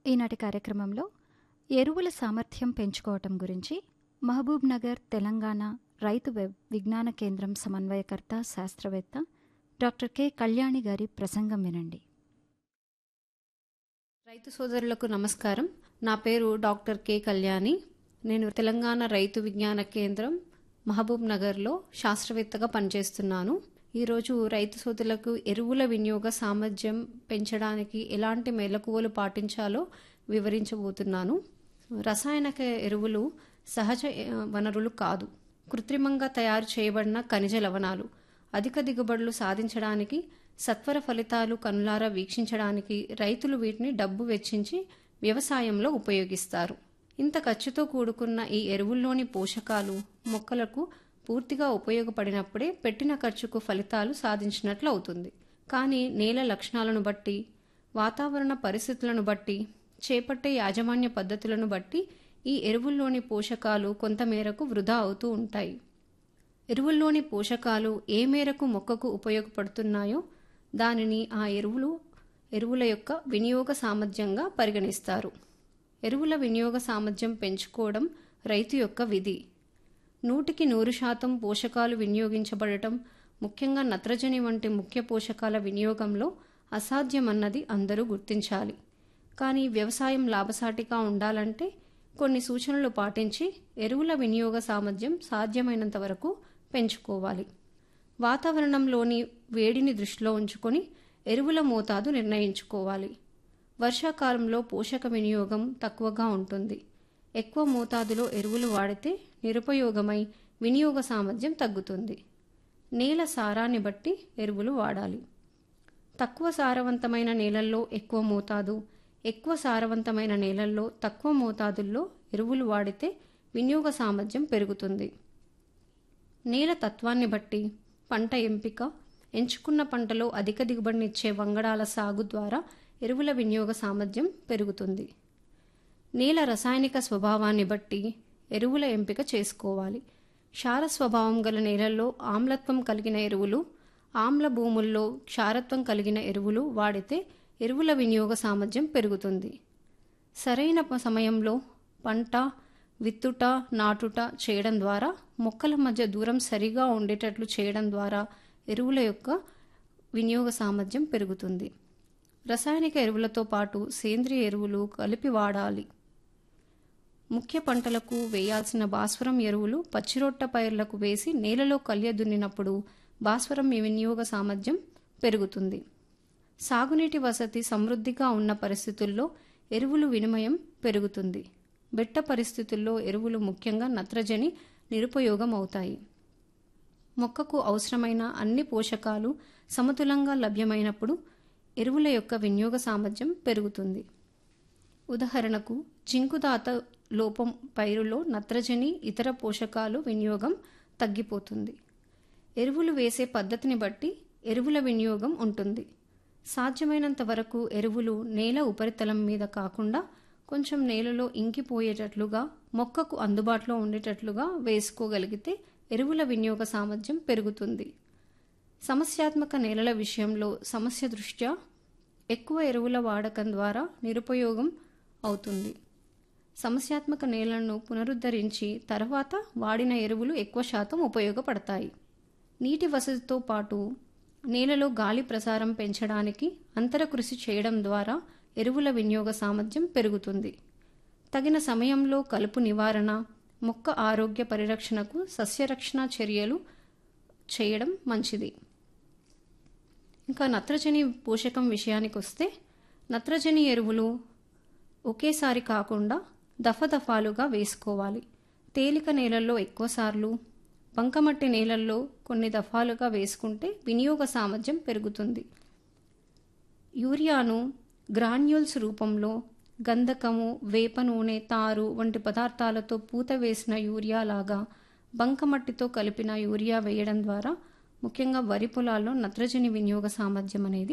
ఈనాటి కార్యక్రమంలో ఎరువుల సామర్థ్యం పెంచుకోవటం గురించి మహబూబ్ నగర్ తెలంగాణ రైతు వె- విజ్ఞాన కేంద్రం సమన్వయకర్త శాస్త్రవేత్త డాక్టర్ కె కళ్యాణి గారి ప్రసంగం వినండి రైతు సోదరులకు నమస్కారం నా పేరు డాక్టర్ కె కళ్యాణి నేను తెలంగాణ రైతు విజ్ఞాన కేంద్రం మహబూబ్ నగర్లో శాస్త్రవేత్తగా పనిచేస్తున్నాను ఈరోజు రైతు సోదరులకు ఎరువుల వినియోగ సామర్థ్యం పెంచడానికి ఎలాంటి మెలకువలు పాటించాలో వివరించబోతున్నాను రసాయనిక ఎరువులు సహజ ఆ, వనరులు కాదు కృత్రిమంగా తయారు చేయబడిన ఖనిజ లవణాలు అధిక దిగుబడులు సాధించడానికి సత్వర ఫలితాలు కనులారా వీక్షించడానికి రైతులు వీటిని డబ్బు వెచ్చించి వ్యవసాయంలో ఉపయోగిస్తారు ఇంత ఖర్చుతో కూడుకున్న ఈ ఎరువుల్లోని పోషకాలు మొక్కలకు పూర్తిగా ఉపయోగపడినప్పుడే పెట్టిన ఖర్చుకు ఫలితాలు సాధించినట్లు అవుతుంది కానీ నేల లక్షణాలను బట్టి వాతావరణ పరిస్థితులను బట్టి చేపట్టే యాజమాన్య పద్ధతులను బట్టి ఈ ఎరువుల్లోని పోషకాలు కొంతమేరకు వృధా అవుతూ ఉంటాయి ఎరువుల్లోని పోషకాలు ఏ మేరకు మొక్కకు ఉపయోగపడుతున్నాయో దానిని ఆ ఎరువులు ఎరువుల యొక్క వినియోగ సామర్థ్యంగా పరిగణిస్తారు ఎరువుల వినియోగ సామర్థ్యం పెంచుకోవడం రైతు యొక్క విధి నూటికి నూరు శాతం పోషకాలు వినియోగించబడటం ముఖ్యంగా నత్రజని వంటి ముఖ్య పోషకాల వినియోగంలో అసాధ్యమన్నది అందరూ గుర్తించాలి కానీ వ్యవసాయం లాభసాటిగా ఉండాలంటే కొన్ని సూచనలు పాటించి ఎరువుల వినియోగ సామర్థ్యం సాధ్యమైనంత వరకు పెంచుకోవాలి వాతావరణంలోని వేడిని దృష్టిలో ఉంచుకొని ఎరువుల మోతాదు నిర్ణయించుకోవాలి వర్షాకాలంలో పోషక వినియోగం తక్కువగా ఉంటుంది ఎక్కువ మోతాదులో ఎరువులు వాడితే నిరుపయోగమై వినియోగ సామర్థ్యం తగ్గుతుంది నేల సారాన్ని బట్టి ఎరువులు వాడాలి తక్కువ సారవంతమైన నేలల్లో ఎక్కువ మోతాదు ఎక్కువ సారవంతమైన నేలల్లో తక్కువ మోతాదుల్లో ఎరువులు వాడితే వినియోగ సామర్థ్యం పెరుగుతుంది నేల తత్వాన్ని బట్టి పంట ఎంపిక ఎంచుకున్న పంటలో అధిక దిగుబడినిచ్చే వంగడాల సాగు ద్వారా ఎరువుల వినియోగ సామర్థ్యం పెరుగుతుంది నేల రసాయనిక స్వభావాన్ని బట్టి ఎరువుల ఎంపిక చేసుకోవాలి క్షార స్వభావం గల నేలల్లో ఆమ్లత్వం కలిగిన ఎరువులు ఆమ్ల భూముల్లో క్షారత్వం కలిగిన ఎరువులు వాడితే ఎరువుల వినియోగ సామర్థ్యం పెరుగుతుంది సరైన ప- సమయంలో పంట విత్తుట నాటుట చేయడం ద్వారా మొక్కల మధ్య దూరం సరిగా ఉండేటట్లు చేయడం ద్వారా ఎరువుల యొక్క వినియోగ సామర్థ్యం పెరుగుతుంది రసాయనిక ఎరువులతో పాటు సేంద్రియ ఎరువులు కలిపి వాడాలి ముఖ్య పంటలకు వేయాల్సిన భాస్వరం ఎరువులు పచ్చిరొట్ట పైర్లకు వేసి నేలలో కలియ దున్నినప్పుడు భాస్వరం వినియోగ సామర్థ్యం పెరుగుతుంది సాగునీటి వసతి సమృద్ధిగా ఉన్న పరిస్థితుల్లో ఎరువులు వినిమయం పెరుగుతుంది బెట్ట పరిస్థితుల్లో ఎరువులు ముఖ్యంగా నత్రజని నిరుపయోగం అవుతాయి మొక్కకు అవసరమైన అన్ని పోషకాలు సమతులంగా లభ్యమైనప్పుడు ఎరువుల యొక్క వినియోగ సామర్థ్యం పెరుగుతుంది ఉదాహరణకు జింకుదాత లోపం పైరులో నత్రజని ఇతర పోషకాలు వినియోగం తగ్గిపోతుంది ఎరువులు వేసే పద్ధతిని బట్టి ఎరువుల వినియోగం ఉంటుంది సాధ్యమైనంత వరకు ఎరువులు నేల ఉపరితలం మీద కాకుండా కొంచెం నేలలో ఇంకిపోయేటట్లుగా మొక్కకు అందుబాటులో ఉండేటట్లుగా వేసుకోగలిగితే ఎరువుల వినియోగ సామర్థ్యం పెరుగుతుంది సమస్యాత్మక నేలల విషయంలో సమస్య దృష్ట్యా ఎక్కువ ఎరువుల వాడకం ద్వారా నిరుపయోగం అవుతుంది సమస్యాత్మక నేలను పునరుద్ధరించి తర్వాత వాడిన ఎరువులు ఎక్కువ శాతం ఉపయోగపడతాయి నీటి వసతితో పాటు నేలలో గాలి ప్రసారం పెంచడానికి అంతర కృషి చేయడం ద్వారా ఎరువుల వినియోగ సామర్థ్యం పెరుగుతుంది తగిన సమయంలో కలుపు నివారణ మొక్క ఆరోగ్య పరిరక్షణకు సస్యరక్షణ చర్యలు చేయడం మంచిది ఇంకా నత్రజని పోషకం విషయానికి వస్తే నత్రజని ఎరువులు ఒకేసారి కాకుండా దఫదఫాలుగా వేసుకోవాలి తేలిక నేలల్లో ఎక్కువసార్లు బంకమట్టి నేలల్లో కొన్ని దఫాలుగా వేసుకుంటే వినియోగ సామర్థ్యం పెరుగుతుంది యూరియాను గ్రాన్యూల్స్ రూపంలో గంధకము వేప నూనె తారు వంటి పదార్థాలతో పూత వేసిన యూరియా లాగా బంకమట్టితో కలిపిన యూరియా వేయడం ద్వారా ముఖ్యంగా వరి పొలాల్లో నత్రజని వినియోగ సామర్థ్యం అనేది